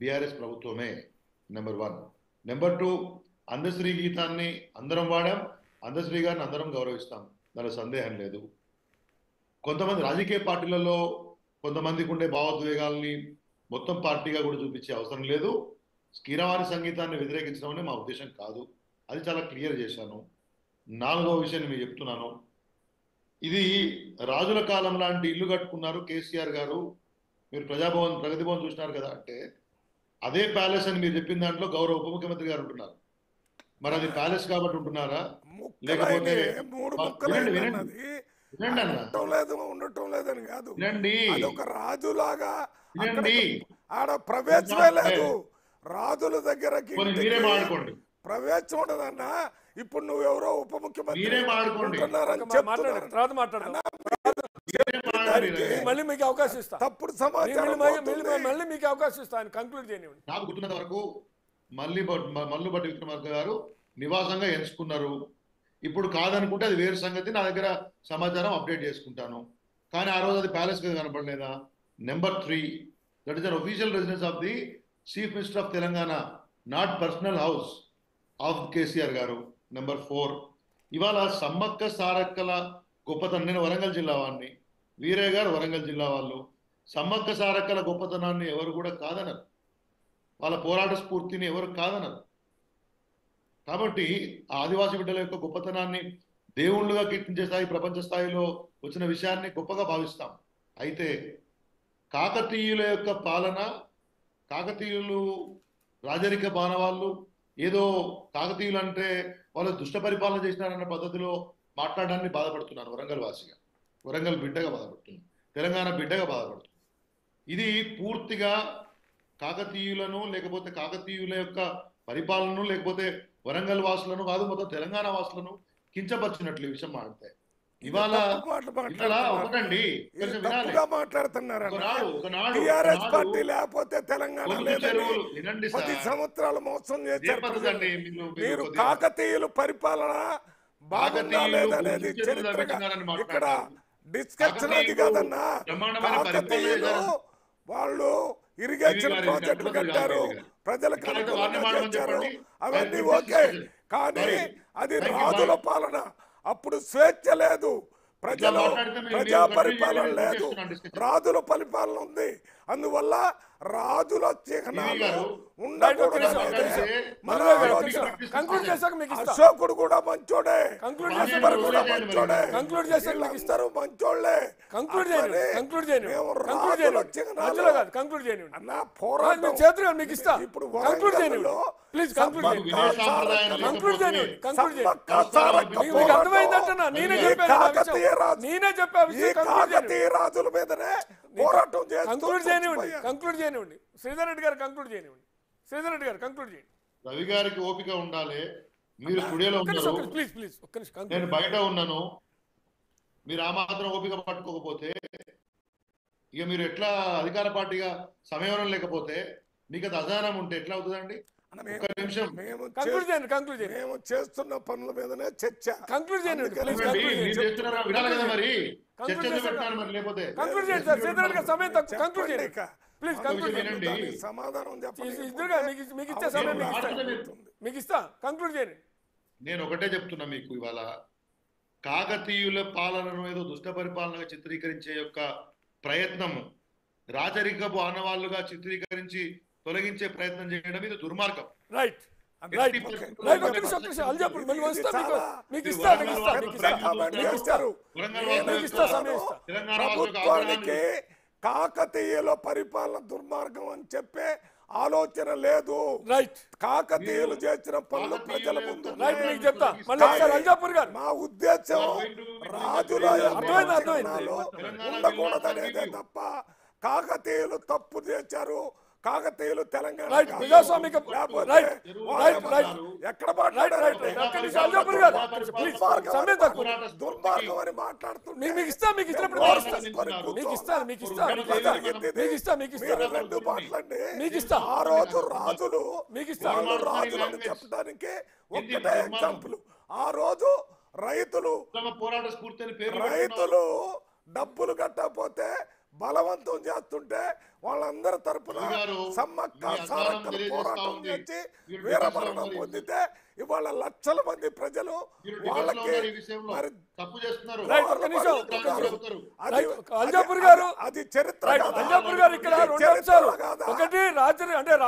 BRS ప్రభుత్వమే number one number two Andesri గీతాన్ని అందరం వాడాం అందశ్రీ గారిని అందరం గౌరవిస్తాం దానిలో సందేహం లేదు కొంతమంది రాజకీయ పార్టీలలో కొంతమందికి ఉండే భావోద్వేగాల్ని మొత్తం పార్టీగా కూడా చూపించే అవసరం లేదు కీరవాణి సంగీతాన్ని వ్యతిరేకించడం అనే మా ఉద్దేశం కాదు అది చాలా క్లియర్ చేశాను నాలుగో విషయాన్ని మీకు చెప్తున్నాను ఇది రాజుల కాలం లాంటి ఇల్లు కట్టుకున్నారు కేసీఆర్ గారు మీరు ప్రజాభవన్ ప్రగతి భవన్ చూసినారు కదా అంటే అదే ప్యాలెస్ అని మీరు చెప్పిన దాంట్లో గౌరవ ఉప ముఖ్యమంత్రి గారు ఉంటున్నారు మరి అది ప్యాలెస్ కాబట్టి ఉంటున్నారా ముక్కలైతే లేకపోతే- మూడు వినండి, ముక్కలైంది వినండి. అన్నది వినండి అన్న ఉండటం లేదు ఉండటం లేదని కాదు వినండి అది ఒక రాజులాగా వినండి ఆడ ప్రవేశమే లేదు రాజుల దగ్గరకి పోనీ మీరే ఇంటికి మాడుకోండి ప్రవేశం ఉండదన్నా ఇప్పుడు నువ్వెవరో ఉప ముఖ్యమంత్రి మీరే మాడుకోండి ఉంటున్నారని మాట్లాడండి చెప్తున్నారు తర్వాత మాట్లాడదాం మీరే మాట్లాడండి. మళ్ళీ మీకు అవకాశం ఇస్తా తప్పుడు మీ- సమాచారం మళ్ళీ- మళ్ళీ- పోతుంది. మళ్ళీ- మళ్ళీ మీకు అవకాశం ఇస్తా ఆయన కంక్లూడ్ చేయనివ్వండి నాకు గుర్తున్నంత వరకు మళ్ళీ భట్- మ- మల్లు భట్టి విక్రమార్క గారు నివాసంగా ఎంచుకున్నారు ఇప్పుడు కాదనుకుంటే అది వేరే సంగతి నా దగ్గర సమాచారం అప్డేట్ చేసుకుంటాను కానీ ఆ రోజు అది ప్యాలెస్ గా కనపడలేదా number three that is an official residence of the chief minister of Telangana not personal house of KCR గారు నెంబర్ ఫోర్ ఇవాళ సమ్మక్క సారక్కల గొప్పతనం నేను వరంగల్ జిల్లా వాడిని వీరయ్య గారు వరంగల్ జిల్లా వాళ్ళు సమ్మక్క సారక్కల గొప్పతనాన్ని ఎవరు కూడా కాదనరు వాళ్ళ పోరాట స్ఫూర్తిని ఎవరు కాదనరు కాబట్టి ఆ ఆదివాసి బిడ్డల యొక్క గొప్పతనాన్ని దేవుళ్ళుగా కీర్తించే స్థాయి ప్రపంచ స్థాయిలో వచ్చిన విషయాన్ని గొప్పగా భావిస్తాం అయితే కాకతీయుల యొక్క పాలన కాకతీయులు రాజరిక బాణవాళ్ళు ఏదో కాకతీయులు అంటే వాళ్ళు దుష్ట పరిపాలన చేసినారన్న పద్ధతిలో మాట్లాడడాన్ని బాధపడుతున్నారు వరంగల్ వాసిగా వరంగల్ బిడ్డగా బాధపడుతుంది తెలంగాణ బిడ్డగా బాధపడుతుంది ఇది పూర్తిగా కాకతీయులను లేకపోతే కాకతీయుల యొక్క పరిపాలనను లేకపోతే వరంగల్ వాసులను కాదు మొత్తం తెలంగాణ వాసులను కించపరిచినట్లు ఈ విషయం మాడితే ఇవాళ తప్పుడు మాటలు ఇక్కడ మాట్లాడుతున్నారు. ఒకటండి ఇది కొంచెం వినాలి తప్పుగా మాట్లాడుతున్నారన్న ఒకనాడు ఒకనాడు టిఆర్ఎస్ ఒకనాడు పార్టీ లేకపోతే తెలంగాణ పొద్దు లేదని చెరువులు వినండి పది సార్ సంవత్సరాలు మోసం ఏ చేశారు పద్ధతి ప్రజలు. అండి మీరు- మీరు మీరు కొద్దిగా- కాకతీయుల పరిపాలన బాగుందా కాకతీయులు లేదనేది పొద్దు చెరువులు చరిత్రగా తవ్వించినారని ఇక్కడ మాట్లాడారు. డిస్కషన్ అది కాకతీయులు కాదన్నా బ్రహ్మాండమైన పరిపాలన కాకతీయులు చేశారు. వాళ్ళు ఇరిగేషన్ ఇవి గారు, ప్రాజెక్టులు ఇవి గారు, కట్టారు ఇవి గారు. ప్రజలకు ఇక్కడ అయితే అనుకూలంగా వారిని మాడమని చేశారు చెప్పండి. అవన్నీ వారిని ఓకే discussion. కానీ Sorry. అది Thank you, రాజుల bye. పాలన అప్పుడు స్వేచ్ఛ లేదు ప్రజలు మాట్లాడితే మీరు- ప్రజా మీరు పరిపాలన continue లేదు చేస్తున్నాను discussion. రాజుల పరిపాలన ఉంది అందువల్ల రాజుల చిహ్నాలు గారు, ఉండకూడదు ఒక్క అనేది నిమిషం. మన మల్లు గారు, ఒక్క ఆలోచన. నిమిషం. కంక్లూడ్ చేశాక మీకు ఇస్తా అశోకుడు కూడా మంచోడే కంక్లూడ్ రాజు చేశాక అక్బర్ గారు కూడా వదిలేయండి మరి. మంచోడే కంక్లూడ్ చేశాక మీకు ఇస్తా వీళ్ళందరూ మంచోళ్ళే కంక్లూడ్ చేయను అక్బరే కంక్లూడ్ చేయను మేము కంక్లూడ్ రాజుల చేయను చిహ్నాలు మధ్యలో కాదు కంక్లూడ్ చేయను అన్న పోరాటం చేతులు మీకు ఇస్తా ఇప్పుడు కంక్లూడ్ చేయను వరంగల్లో ప్లీజ్ కంక్లూడ్ సమ్మక్క చేయను వినయ సాంప్రదాయాలు కంక్లూడ్ లేకపోతే చేయను కంక్లూడ్ చేయను సమ్మక్క సారక్క మీకు మీకు అర్థమైందంటున్నా నేనే ఈ చెప్పాను ఆ కాకతీయ విషయం. రాజు- నేనే చెప్పా ఈ విషయం కంక్లూడ్ చేయను కాకతీయ రాజుల మీదనే పోరాటం చేస్తూ కంక్లూడ్ చేయనివ్వండి చచ్చిపోయారు. కంక్లూడ్ చేయనివ్వండి శ్రీధర్ రెడ్డి గారు కంక్లూడ్ చేయనివ్వండి శ్రీధర్ రెడ్డి గారు కంక్లూడ్ చేయండి రవి గారికి ఓపిక ఉండాలి మీరు స్టూడియోలో ఒక్క నిమిషం ఉన్నారు ప్లీజ్ ప్లీజ్ ఒక్క నిమిషం నేను కంక్లూడ్ బయట ఉన్నాను మీరు ఆ మాత్రం ఓపిక పట్టుకోకపోతే ఇక మీరు ఎట్లా అధికార పార్టీగా సమయం లేకపోతే మీకు అది అసహనం ఉంటే ఎట్లా అవుతుందండి అన్న, ఒక్క నిమిషం మేము కంక్లూడ్ చే- చేయండి కంక్లూడ్ చేయండి మేము చేస్తున్న పనుల మీదనే చర్చ కంక్లూడ్ చేయండి అందుకని ప్లీజ్ చూడండి, కంక్లూడ్ మీరు చేయండి చేస్తున్నారా వినాలి కదా మరి Conclude చర్చ ఎందుకు చేశాక- పెడతాను మరి లేకపోతే కంక్లూడ్ చేయండి సార్ శ్రీధర్ రెడ్డి గారు సమయం తక్కువ కంక్లూడ్ చెప్పండి చేయండి ఇక. ప్లీజ్ ఒక కంక్లూడ్ విషయం చేయండి వినండి. దానికి సమాధానం చెప్పండి ఇద్దరుగా మీకు మీకు ఇచ్చే సమయం మీకు ఇస్తా అవుతుంది. మీకు ఇస్తా కంక్లూడ్ చేయండి నేను ఒకటే చెప్తున్నా మీకు ఇవాళ కాకతీయుల పాలనను ఏదో దుష్ట పరిపాలనగా చిత్రీకరించే యొక్క ప్రయత్నం రాజరికపు ఆనవాళ్లుగా చిత్రీకరించి తొలగించే ప్రయత్నం చేయడం ఇది దుర్మార్గం రైట్ రైట్ రైట్ ఒక్క నిమిషం ఒక్క నిమిషం అల్జాపూర్ మళ్ళీ వస్తా మీకు మీకు ఇస్తా మీకు ఇస్తా మీకు ఇస్తా మీకు ఇస్తా వరంగల్ మీకు వాసుల ఇస్తా యొక్క- సమయం ఇస్తా తెలంగాణ వాసుల యొక్క ప్రభుత్వానికి ఆగ్రహాన్ని కాకతీయుల పరిపాలన దుర్మార్గం అని చెప్పే ఆలోచన లేదు రైట్ కాకతీయులు చేసిన పనులు కాకతీయుల ప్రజల యొక్క ముందు రైట్ ఉన్నాయి. మీకు చెప్తా మళ్ళీ ఒకసారి అల్జాపూర్ గారు మా ఉద్దేశం రాజుల అర్థమైంది, అర్థమైంది. చిహ్నాలు ఉండకూడదనేదే తప్ప కాకతీయులు తప్పు చేశారు కాకతీయులు తెలంగాణ రైట్ కాదు. ప్రజాస్వామిక లేకపోతే రైట్ వాళ్ళు రైట్ రైట్ ఎక్కడ రైట్ మాట్లాడారు రైట్ రైట్ ఒక్క నిమిషం అల్జాపూర్ గారు ప్లీజ్ సమయం తక్కువ దుర్మార్గం అని మాట్లాడుతుంటే మీకు మీకు ఇస్తా మీకు ఇచ్చినప్పుడు మీకు ఇస్తా మీకు ఇస్తా మీకు ఇస్తా మీకు ఇస్తా మీకు ఇస్తా మీకు ఇస్తా మీరు రెండు మాట్లాడండి మీకు ఇస్తా. ఆ రోజు రాజులు మీకు ఇస్తా. వాళ్ళు రాజులు అని చెప్పడానికి ఒక్కటే ఎగ్జాంపుల్ ఆ రోజు రైతులు ఉత్తమ పోరాట స్ఫూర్తి అని పేరు రైతులు డబ్బులు కట్టకపోతే బలవంతం చేస్తుంటే వాళ్ళందరి తరపున రవి గారు, సమ్మక్క మీ అభిమానం సారక్కల తెలియజేస్తా పోరాటం ఉంది. చేసి మీరు వీరమరణం డిఫెన్స్లో ఉన్నారు. పొందితే ఇవాళ లక్షల మంది ప్రజలు మీరు డిఫెన్స్లో వాళ్ళకి ఉన్నారు ఈ విషయంలో మరి తప్పు చేస్తున్నారు రైట్, ఒక్క నిమిషం, ఒక్క ఒక్క నిమిషం. చెబుతారు. అది- రైట్, అది- అల్జాపూర్ గారు అది చరిత్ర రైట్ కాదా? అంజాపూర్ గారు ఇక్కడ ఇది రెండు చరిత్ర అంశాలు కాదా? ఒకటి రాత్రి అంటే